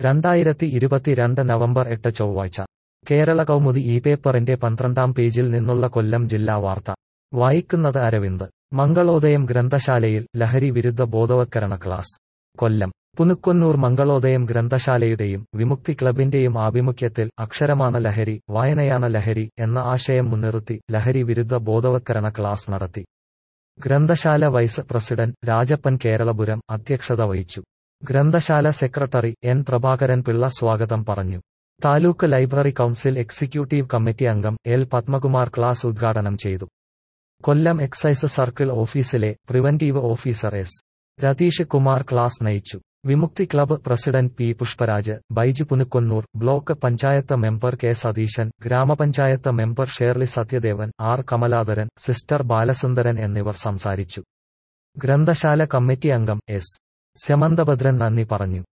രണ്ടായിരത്തി ഇരുപത്തിരണ്ട് നവംബർ എട്ട് ചൊവ്വാഴ്ച കേരള കൗമുദി ഈ പേപ്പറിന്റെ പന്ത്രണ്ടാം പേജിൽ നിന്നുള്ള കൊല്ലം ജില്ലാ വാർത്ത വായിക്കുന്നത് അരവിന്ദ് മംഗളോദയം ഗ്രന്ഥശാലയിൽ ലഹരി വിരുദ്ധ ബോധവത്കരണ ക്ലാസ് കൊല്ലം പുനുക്കൊന്നൂർ മംഗളോദയം ഗ്രന്ഥശാലയുടെയും വിമുക്തി ക്ലബിന്റെയും ആഭിമുഖ്യത്തിൽ അക്ഷരമാണ് ലഹരി വായനയാണ് ലഹരി എന്ന ആശയം മുൻനിർത്തി ലഹരി വിരുദ്ധ ബോധവത്കരണ ക്ലാസ് നടത്തി ഗ്രന്ഥശാല വൈസ് പ്രസിഡന്റ് രാജപ്പൻ കേരളപുരം അധ്യക്ഷത വഹിച്ചു ഗ്രന്ഥശാല സെക്രട്ടറി എൻ പ്രഭാകരൻ പിള്ള സ്വാഗതം പറഞ്ഞു taluk library council executive committee അംഗം എൽ പത്മകുമാർ ക്ലാസ് ഉദ്ഘാടനം ചെയ്തു കൊല്ലം എക്സൈസ് സർക്കിൾ ഓഫീസിലെ preventive officer S Ratheesh Kumar class നയിച്ചു Vimukthi club president P Pushparaj Baiju Punukkonnoor block panchayat member K Satheesan grama panchayat member Shirley Sathyadevan R Kamaladharan sister Balasundaran എന്നിവർ സംസാരിച്ചു ഗ്രന്ഥശാല കമ്മിറ്റി അംഗം എസ് സമന്തഭദ്രൻ നന്ദി പറഞ്ഞു